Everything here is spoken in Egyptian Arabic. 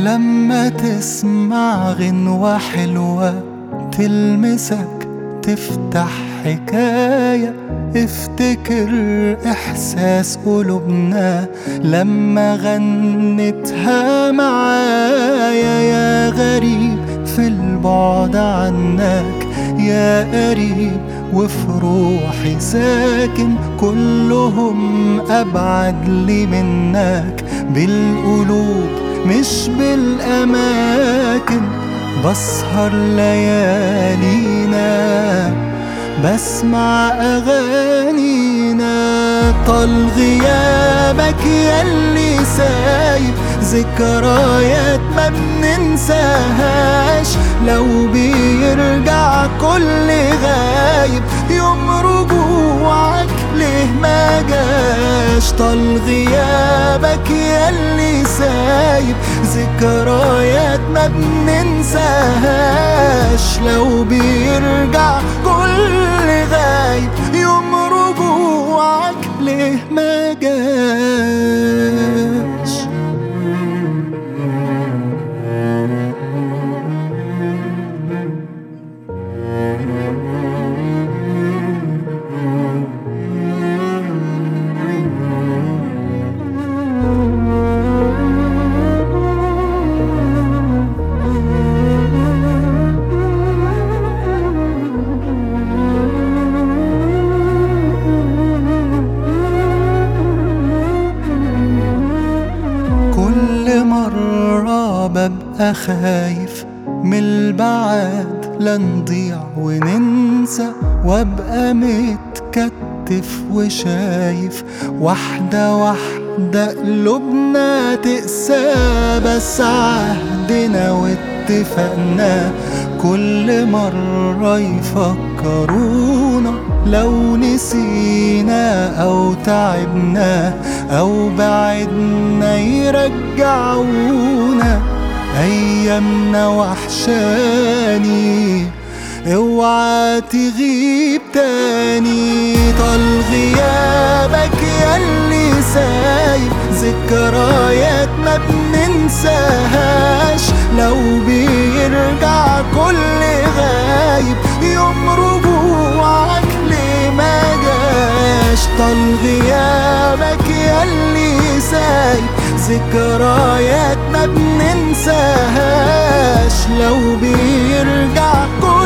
لما تسمع غنوة حلوة تلمسك تفتح حكاية افتكر إحساس قلوبنا لما غنتها معايا يا غريب في البعد عنك يا قريب وفي روحي ساكن كلهم أبعد لي منك بالقلوب مش بالأماكن بسهر ليالينا بسمع أغانينا طال غيابك ياللي سايب ذكريات ما بننساهاش لو بيرجع كل غايب يوم رجوعك ليه ما جاش طال غيابك ياللي سايب ذكريات ما بننساهاش لو بيرجع كل غايب يوم رجوعك ليه ما جاش كل مرة ببقى خايف من البعاد لا نضيع وننسى وابقى متكتف وشايف واحدة واحدة قلوبنا تقسى بس عهدنا واتفقنا كل مرة يفكرونا لو نسينا أو تعبنا أو بعدنا يرجعونا أيامنا وحشاني اوعى تغيب تاني طال غيابك ياللي سايب ذكريات ما بننساهاش لو بيرجع كل غايب يوم رجوعك ليه ما جاش طال غيابك ياللي سايب ذكريات ما بننساهاش لو بيرجع كل